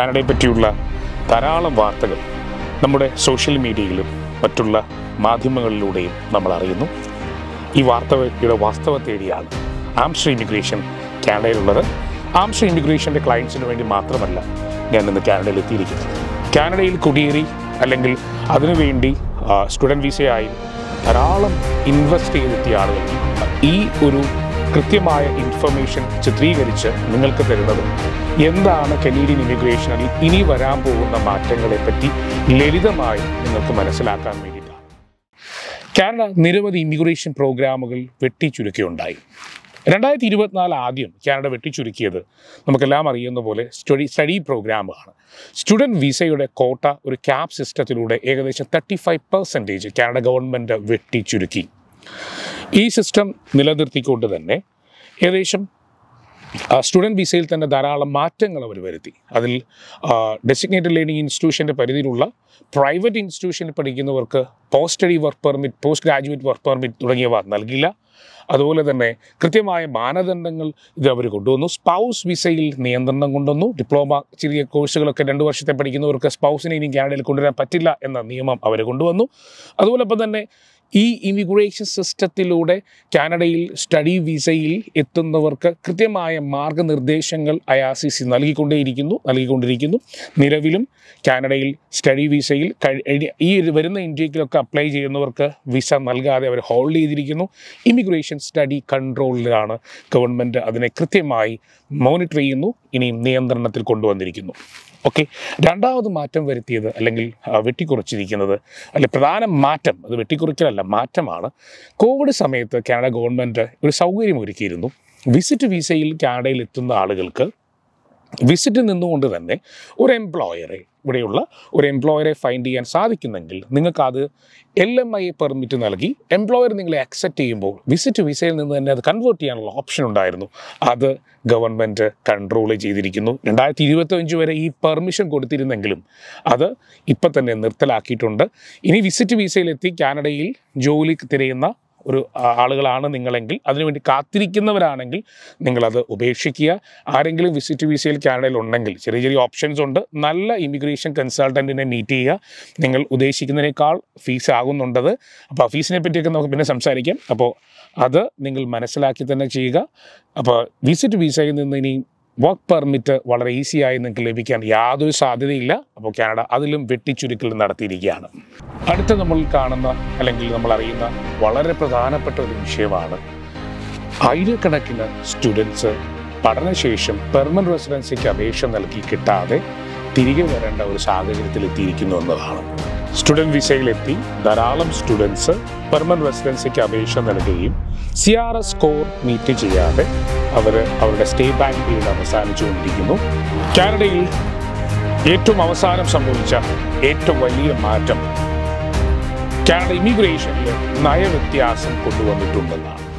കാനഡയെ പറ്റിയുള്ള ധാരാളം വാർത്തകൾ നമ്മുടെ സോഷ്യൽ മീഡിയയിലും മറ്റുള്ള മാധ്യമങ്ങളിലൂടെയും നമ്മൾ അറിയുന്നു ഈ വാർത്തയുടെ വാസ്തവ തേടിയാണ് ആംസ്റ്റർ ഇമിഗ്രേഷൻ കാനഡയിലുള്ളത് ആംസ്റ്റർ ഇമിഗ്രേഷൻ്റെ ക്ലയൻസിന് വേണ്ടി മാത്രമല്ല ഞാൻ ഇന്ന് കാനഡയിൽ എത്തിയിരിക്കുന്നത് കാനഡയിൽ കുടിയേറി അല്ലെങ്കിൽ അതിനുവേണ്ടി സ്റ്റുഡൻറ്റ് വിസയായി ധാരാളം ഇൻവെസ്റ്റ് ചെയ്തെത്തിയ ആളുകൾ ഈ ഒരു കൃത്യമായ ഇൻഫർമേഷൻ ചിത്രീകരിച്ച് നിങ്ങൾക്ക് തരുന്നത് എന്താണ് കനേഡിയൻ ഇമിഗ്രേഷനിൽ ഇനി വരാൻ പോകുന്ന മാറ്റങ്ങളെ പറ്റി ലളിതമായി നിങ്ങൾക്ക് മനസ്സിലാക്കാൻ വേണ്ടിയിട്ടാണ് കാനഡ നിരവധി ഇമിഗ്രേഷൻ പ്രോഗ്രാമുകൾ വെട്ടിച്ചുരുക്കുകയുണ്ടായി രണ്ടായിരത്തി ഇരുപത്തിനാല് ആദ്യം കാനഡ വെട്ടിച്ചുരുക്കിയത് നമുക്കെല്ലാം അറിയുന്ന പോലെ സ്റ്റഡി സ്റ്റഡി പ്രോഗ്രാമാണ് സ്റ്റുഡൻറ്റ് വിസയുടെ കോട്ട ഒരു ക്യാപ് സിസ്റ്റത്തിലൂടെ ഏകദേശം thirty five percentage Canada government വെട്ടിച്ചുരുക്കി ഈ സിസ്റ്റം നിലനിർത്തിക്കൊണ്ട് തന്നെ ഏകദേശം സ്റ്റുഡൻറ്റ് വിസയിൽ തന്നെ ധാരാളം മാറ്റങ്ങൾ അവർ വരുത്തി അതിൽ ഡെസിഗ്നേറ്റഡ് ലേണിംഗ് ഇൻസ്റ്റിറ്റ്യൂഷൻ്റെ പരിധിയിലുള്ള പ്രൈവറ്റ് ഇൻസ്റ്റിറ്റ്യൂഷനിൽ പഠിക്കുന്നവർക്ക് post study work permit post graduate work permit തുടങ്ങിയവ നൽകില്ല അതുപോലെ തന്നെ കൃത്യമായ മാനദണ്ഡങ്ങൾ ഇത് അവർ കൊണ്ടുവന്നു സ്പൗസ് വിസയിൽ നിയന്ത്രണം കൊണ്ടുവന്നു ഡിപ്ലോമ ചെറിയ കോഴ്സുകളൊക്കെ രണ്ട് വർഷത്തെ പഠിക്കുന്നവർക്ക് സ്പൗസിനെ ഇനി കാനഡയിൽ കൊണ്ടുവരാൻ പറ്റില്ല എന്ന നിയമം അവർ കൊണ്ടുവന്നു അതുപോലൊപ്പം തന്നെ ഈ ഇമിഗ്രേഷൻ സിസ്റ്റത്തിലൂടെ കാനഡയിൽ സ്റ്റഡി വിസയിൽ എത്തുന്നവർക്ക് കൃത്യമായ മാർഗനിർദ്ദേശങ്ങൾ ഐ ആർ സി സി നൽകിക്കൊണ്ടേയിരിക്കുന്നു നൽകിക്കൊണ്ടിരിക്കുന്നു നിലവിലും കാനഡയിൽ സ്റ്റഡി വിസയിൽ കഴി- ഈ വരുന്ന ഇന്ത്യയിലൊക്കെ അപ്ലൈ ചെയ്യുന്നവർക്ക് വിസ നൽകാതെ അവർ ഹോൾഡ് ചെയ്തിരിക്കുന്നു ഇമിഗ്രേഷൻ സ്റ്റഡി കൺട്രോളിലാണ് ഗവൺമെൻറ് അതിനെ കൃത്യമായി മോണിറ്റർ ചെയ്യുന്നു ഇനിയും നിയന്ത്രണത്തിൽ കൊണ്ടുവന്നിരിക്കുന്നു ഓക്കെ രണ്ടാമത് മാറ്റം വരുത്തിയത് അല്ലെങ്കിൽ ആ, വെട്ടിക്കുറച്ചിരിക്കുന്നത് അല്ലെ പ്രധാന മാറ്റം അത് വെട്ടിക്കുറിക്കലല്ല മാറ്റമാണ് കോവിഡ് സമയത്ത് കാനഡ ഗവൺമെൻറ് ഒരു സൗകര്യം ഒരുക്കിയിരുന്നു വിസിറ്റ് വിസയിൽ കാനഡയിൽ എത്തുന്ന ആളുകൾക്ക് വിസിറ്റിൽ നിന്നുകൊണ്ട് തന്നെ ഒരു എംപ്ലോയറെ ഇവിടെയുള്ള ഒരു എംപ്ലോയറെ ഫൈൻഡ് ചെയ്യാൻ സാധിക്കുന്നെങ്കിൽ നിങ്ങൾക്കത് എൽ എം ഐ പെർമിറ്റ് നൽകി എംപ്ലോയർ നിങ്ങളെ അക്സെപ്റ്റ് ചെയ്യുമ്പോൾ വിസിറ്റ് വിസയിൽ നിന്ന് തന്നെ അത് കൺവേർട്ട് ചെയ്യാനുള്ള ഓപ്ഷൻ ഉണ്ടായിരുന്നു അത് ഗവൺമെൻറ് കൺട്രോൾ ചെയ്തിരിക്കുന്നു രണ്ടായിരത്തി ഇരുപത്തഞ്ച് വരെ ഈ പെർമിഷൻ കൊടുത്തിരുന്നെങ്കിലും അത് ഇപ്പം തന്നെ നിർത്തലാക്കിയിട്ടുണ്ട് ഇനി വിസിറ്റ് വിസയിലെത്തി കാനഡയിൽ ജോലി തിരയുന്ന ഒരു ആ, ആളുകളാണ് നിങ്ങളെങ്കിൽ അതിനുവേണ്ടി കാത്തിരിക്കുന്നവരാണെങ്കിൽ നിങ്ങളത് ഉപേക്ഷിക്കുക ആരെങ്കിലും വിസിറ്റ് വിസയിൽ കാനഡയിൽ ഉണ്ടെങ്കിൽ ചെറിയ ചെറിയ ഓപ്ഷൻസ് ഉണ്ട് നല്ല ഇമിഗ്രേഷൻ കൺസൾട്ടൻറ്റിനെ മീറ്റ് ചെയ്യുക നിങ്ങൾ ഉദ്ദേശിക്കുന്നതിനേക്കാൾ ഫീസ് ആകുന്നുണ്ടത് അപ്പോൾ ആ ഫീസിനെ പറ്റിയൊക്കെ നമുക്ക് പിന്നെ സംസാരിക്കാം അപ്പോൾ അത് നിങ്ങൾ മനസ്സിലാക്കി തന്നെ ചെയ്യുക അപ്പോൾ വിസിറ്റ് വിസയിൽ നിന്ന് ഇനി വർക്ക് പെർമിറ്റ് വളരെ ഈസിയായി നിങ്ങൾക്ക് ലഭിക്കാൻ യാതൊരു സാധ്യതയില്ല അപ്പോൾ കാനഡ അതിലും വെട്ടിച്ചുരുക്കൽ നടത്തിയിരിക്കുകയാണ് അടുത്ത നമ്മൾ കാണുന്ന അല്ലെങ്കിൽ നമ്മൾ അറിയുന്ന വളരെ പ്രധാനപ്പെട്ട ഒരു വിഷയമാണ് ആയിരക്കണക്കിന് സ്റ്റുഡൻസ് പഠനശേഷം പെർമനന്റ് റെസിഡൻസിക്ക് അപേക്ഷ നൽകി കിട്ടാതെ തിരികെ വരേണ്ട ഒരു സാഹചര്യത്തിൽ എത്തിയിരിക്കുന്നു എന്നതാണ് സ്റ്റുഡൻറ് വിസയിലെത്തി ധാരാളം സ്റ്റുഡൻസ് പെർമനന്റ് റെസിഡൻസിക്ക് അപേക്ഷ നൽകുകയും C R S score meet ചെയ്യാതെ അവർ അവരുടെ സ്റ്റേ ബാങ്ക് പീരീഡ് അവസാനിച്ചുകൊണ്ടിരിക്കുന്നു കാനഡയിൽ ഏറ്റവും അവസാനം സംഭവിച്ച ഏറ്റവും വലിയ മാറ്റം കാനഡ ഇമിഗ്രേഷനിൽ നയവ്യത്യാസം കൊണ്ടുവന്നിട്ടുണ്ടെന്നാണ്